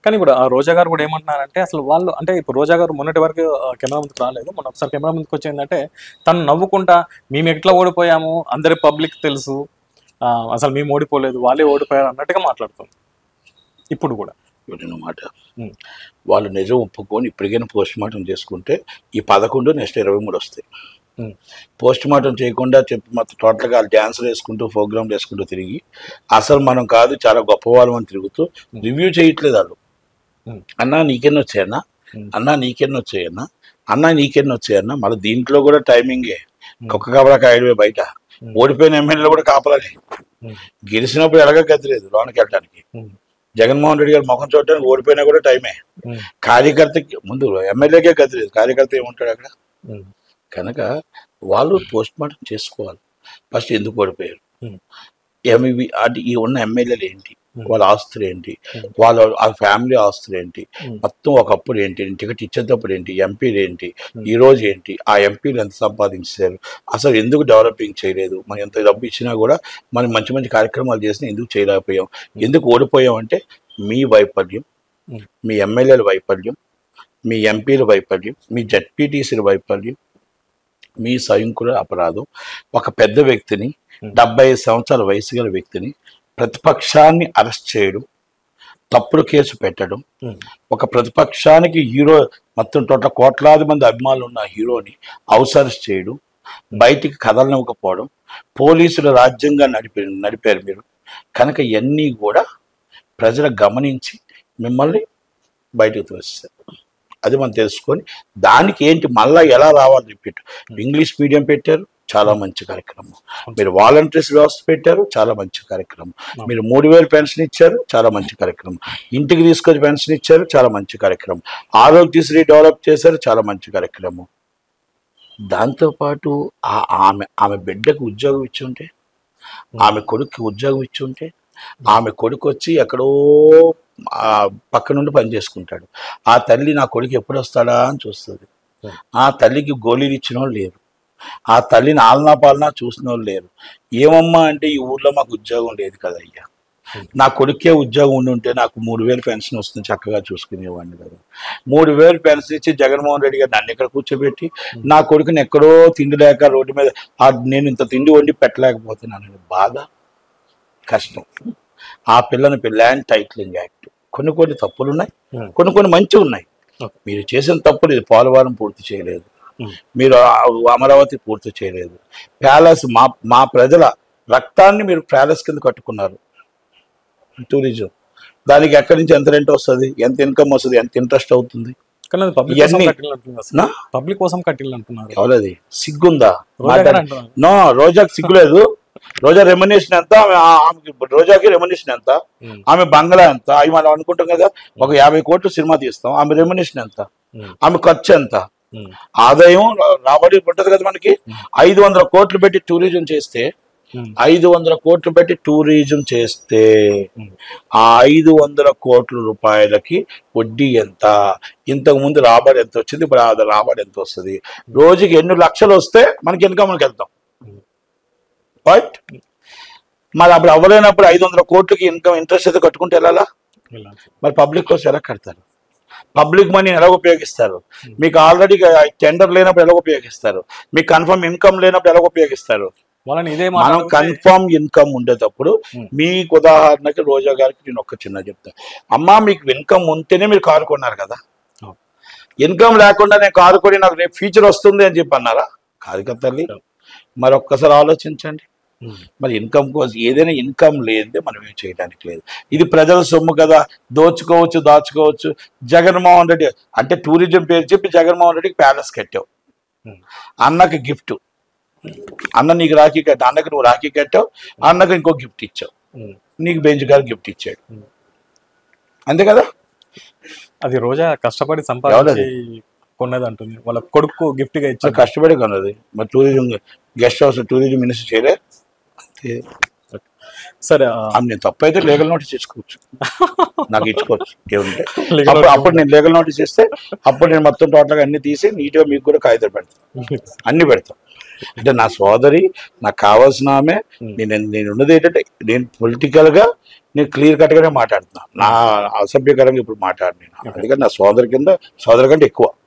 కానీ ఇప్పుడు ఆ రోజా గారు కూడా ఏమంటున్నారంటే అసలు వాళ్ళు అంటే ఇప్పుడు రోజా గారు మొన్నటి వరకు ఆ, కెమెరా ముందుకు రాలేదు మొన్న ఒకసారి కెమెరా ముందుకు వచ్చిందంటే తను నవ్వుకుంటా మేము ఎట్లా ఓడిపోయాము అందరి పబ్లిక్ తెలుసు ఆ, అసలు మేము ఓడిపోలేదు వాళ్ళే ఓడిపోయారు అన్నట్టుగా మాట్లాడుతుంది ఇప్పుడు కూడా విన్న మాట ఉమ్. వాళ్ళు నిజం ఒప్పుకొని ఇప్పటికైనా పోస్ట్ మార్టం చేసుకుంటే ఈ పదకొండు నెక్స్ట్ ఇరవై మూడు వస్తాయి ఉమ్. పోస్ట్ మార్టం చేయకుండా చెప్పి మొత్తం టోటల్గా డ్యాన్సులు వేసుకుంటూ ప్రోగ్రాంలు వేసుకుంటూ తిరిగి అసలు మనం కాదు చాలా గొప్పవాళ్ళం అని తిరుగుతూ రివ్యూ చేయట్లేదు వాళ్ళు ఉమ్. అన్నా నీకెన్ని వచ్చాయన్నా ఉమ్. అన్నా నీకెన్ని వచ్చాయన్నా అన్నా నీకెన్ని వచ్చాయన్నా మళ్ళీ దీంట్లో కూడా టైమింగే కుక్క కాపలా కాయడమే బయట ఉమ్. ఓడిపోయిన ఎమ్మెల్యేలు కూడా కాపలానే ఉమ్. గెలిచినప్పుడు ఎలాగ గతిలేదు లోనికి వెళ్ళడానికి ఉమ్. జగన్మోహన్ రెడ్డి గారు ముఖం చూడడానికి ఓడిపోయినా కూడా టైమే ఉమ్. కార్యకర్తకి ముందు ఎమ్మెల్యేకే గతి లేదు కార్యకర్త ఏముంటాడు అక్కడ ఉమ్. కనుక వాళ్ళు పోస్ట్ మార్టం చేసుకోవాలి ఫస్ట్ ఎందుకు ఓడిపోయారు ఉమ్. ఏమి అంటే ఈ ఉన్న ఎమ్మెల్యేలు ఏంటి ఉమ్. వాళ్ళ ఆస్తులు ఏంటి ఉమ్. వాళ్ళ ఆ ఫ్యామిలీ ఆస్తులు ఏంటి ఉమ్. మొత్తం ఒకప్పుడు ఏంటి టికెట్ ఇచ్చేటప్పుడు ఏంటి ఎంపీలు ఏంటి ఉమ్. ఈ రోజు ఏంటి ఆ ఎంపీలు ఎంత సంపాదించారు అసలు ఎందుకు డెవలపింగ్ చేయలేదు మనం ఎంత డబ్బు ఇచ్చినా కూడా మనం మంచి మంచి కార్యక్రమాలు చేసినా ఎందుకు చేయలేకపోయాం ఎందుకు ఓడిపోయాం అంటే మీ వైఫల్యం ఉమ్. మీ ఎమ్మెల్యేల వైఫల్యం మీ ఎంపీల వైఫల్యం మీ జడ్పీటీసీల వైఫల్యం మీ స్వయంకుల అపరాధం ఒక పెద్ద వ్యక్తిని ఉమ్. డెబ్బై ఐదు సంవత్సరాల వయసు గల వ్యక్తిని ప్రతిపక్షాన్ని అరెస్ట్ చేయడం తప్పుడు కేసు పెట్టడం ఉమ్. ఒక ప్రతిపక్షానికి హీరో మొత్తం టోటల్ కోట్లాది మంది అభిమానులు ఉన్న హీరోని అవసరస్ చేయడం బయటికి కదలనివ్వకపోవడం పోలీసులు రాజ్యంగా నడిపి నడిపారు మీరు కనుక ఇవన్నీ కూడా ప్రజలు గమనించి మిమ్మల్ని బయటకు తోస్తారు అది మనం తెలుసుకొని దానికి ఏంటి మళ్ళా ఎలా రావాలి రిపీట్ ఇంగ్లీష్ మీడియం పెట్టారు చాలా మంచి కార్యక్రమం మీరు వాలంటీర్స్ వ్యవస్థ పెట్టారు చాలా మంచి కార్యక్రమం మీరు మూడు వేలు పెన్షన్ ఇచ్చారు చాలా మంచి కార్యక్రమం ఇంటికి తీసుకొచ్చి పెన్షన్ ఇచ్చారు చాలా మంచి కార్యక్రమం ఆరోగ్యశ్రీ డెవలప్ చేశారు చాలా మంచి కార్యక్రమం దాంతోపాటు ఆ- ఆమె ఆమె బిడ్డకు ఉద్యోగం ఇచ్చి ఉంటే ఆమె కొడుక్కి ఉద్యోగం ఇచ్చి ఉంటే ఆమె కొడుకు వచ్చి ఎక్కడో ఆ పక్క నుండి పని చేసుకుంటాడు ఆ తల్లి నా కొడుకు ఎప్పుడు వస్తాడా అని చూస్తుంది ఆ తల్లికి గోళీలు ఇచ్చిన వాళ్ళు లేరు ఆ తల్లిని ఆలనా పాలనా చూసిన వాళ్ళు లేరు ఏమమ్మా అంటే ఈ ఊర్లో మాకు ఉద్యోగం లేదు కదయ్యా నా కొడుకే ఉద్యోగం ఉండి ఉంటే నాకు మూడు వేలు పెన్షన్ వస్తుంది చక్కగా చూసుకునేవాడిని కదా మూడు వేలు పెన్షన్ ఇచ్చి జగన్మోహన్ రెడ్డి గారు నన్ను ఇక్కడ కూర్చోబెట్టి నా కొడుకుని ఎక్కడో తిండి లేక రోడ్డు మీద ఆ నేను ఇంత తిండి వండి పెట్టలేకపోతున్నాను బాధ కష్టం ఆ పిల్లని ల్యాండ్ టైటిలింగ్ యాక్ట్ కొన్ని కొన్ని తప్పులు ఉన్నాయి Hmm. కొన్ని కొన్ని మంచి ఉన్నాయి Okay. మీరు చేసిన తప్పులు ఇది పోలవరం పూర్తి చేయలేదు Hmm. మీరు ఆ- అమరావతి పూర్తి చేయలేదు ప్యాలెస్ మా మా ప్రజల రక్తాన్ని మీరు ప్యాలెస్ కింద కట్టుకున్నారు టూరిజం దానికి ఎక్కడి నుంచి ఎంత రెంట్ వస్తుంది ఎంత ఇన్కమ్ వస్తుంది ఎంత ఇంట్రెస్ట్ అవుతుంది కానీ అది పబ్లిక్ కోసం ఇవన్నీ- కట్టిల్లు అంటున్నారు అసలు. నా పబ్లిక్ కోసం కట్టిల్లు అంటున్నారు ఎవరది సిగ్గుందా రోజా గారు అంటున్నారు నో రోజాకి సిగ్గులేదు రోజా రెమ్యునేషన్ ఎంత ఆమె ఆ- ఆమెకి రోజాకి రెమ్యునేషన్ ఎంత ఉమ్. ఆమె బంగ్లా ఎంత అవి మనం అనుకుంటాం కదా ఒక యాభై కోట్లు సినిమా తీస్తాం ఆమె రెమ్యునేషన్ ఎంత ఉమ్. ఆమె ఖర్చు ఎంత ఉమ్. ఆదాయం రా- రాబడి ఉంటది కదా మనకి ఐదు వందల కోట్లు పెట్టి టూరిజం చేస్తే ఉమ్. ఐదు వందల కోట్లు పెట్టి టూరిజం చేస్తే ఉమ్. ఆ ఐదు వందల కోట్ల రూపాయలకి వడ్డీ ఎంత ఇంతకు ముందు రాబడి ఎంత వచ్చింది ఇప్పుడు ఆ రాబడి ఎంత వస్తుంది రోజుకి ఎన్ని లక్షలు వస్తే మనకి ఇన్కమ్కి వెళ్తాం రైట్ మరి అప్పుడు అవ్వలేనప్పుడు ఐదు వందల కోట్లకి ఇన్కమ్ ఇంట్రెస్ట్ అయితే కట్టుకుంటే వెళ్ళాలా ఇలా. మరి పబ్లిక్ కోసం ఎలా కడతారు పబ్లిక్ మనీని ఎలా ఉపయోగిస్తారు మీకు ఆల్రెడీ టెండర్ లేనప్పుడు ఎలా ఉపయోగిస్తారు మీకు కన్ఫర్మ్ ఇన్కమ్ లేనప్పుడు ఎలా ఉపయోగిస్తారు వాళ్ళని ఇదే మనం మాట్లాడితే- కన్ఫర్మ్ ఇన్కమ్ ఉండేటప్పుడు Hmm. మీకు ఉదాహరణకి రోజా గారికి నేను ఒక్క చిన్న చెప్తా అమ్మా మీకు ఇన్కమ్ ఉంటేనే మీరు కారు కొన్నారు కదా అవును. ఇన్కమ్ లేకుండా నేను కారు కొని నాకు రేపు ఫ్యూచర్ వస్తుంది అని చెప్పి అన్నారా కాదు కదా తల్లి అవును. మరి ఒక్కసారి ఆలోచించండి ఉమ్. మరి ఇన్కమ్ కోసం ఏదైనా ఇన్కమ్ లేదే మనం ఏం చేయడానికి లేదు ఇది ప్రజల సొమ్ము కదా దోచుకోవచ్చు దాచుకోవచ్చు జగన్మోహన్ రెడ్డి అంటే టూరిజం పేరు చెప్పి జగన్మోహన్ రెడ్డికి ప్యాలెస్ కట్టావు ఉమ్. అన్నకి గిఫ్ట్ అన్న నీకు రాఖీ కట్టావు అన్నకి నువ్వు రాఖీ కట్టావు అన్నకి ఇంకో గిఫ్ట్ ఇచ్చావు ఉమ్. నీకు బెంచ్ గారు గిఫ్ట్ ఇచ్చాడు ఉమ్. అంతే కదా అది రోజా కష్టపడి సంపాదించి కొన్నది అంటుంది వాళ్ళ కొడుకు గిఫ్ట్ గా మరి ఇచ్చారు కష్టపడి కొన్నది మరి tourism guest house tourism minister చేయలే అంతే. సరే ఆ, ఆమె నేను తప్పు అయితే లీగల్ నోటీస్ ఇచ్చుకోవచ్చు నాకు ఇచ్చుకోవచ్చు ఏముంటే Legal అప్పుడు notice అప్పుడు నేను లీగల్ నోటీస్ ఇస్తే అప్పుడు నేను మొత్తం టోటల్గా అన్ని తీసి నీట్గా మీకు కూడా కాగితం పెడతాను అన్ని పెడతాం అంటే నా సోదరి నాకు కావాల్సిన ఆమె Hmm. నేను నేను ఉన్నది ఏంటంటే నేను పొలిటికల్గా నేను క్లియర్ కట్గానే మాట్లాడుతున్నా నా అసభ్యకరంగా ఇప్పుడు మాట్లాడినాను Okay. అందుకని నా సోదరి కింద సోదరి కంటే ఎక్కువ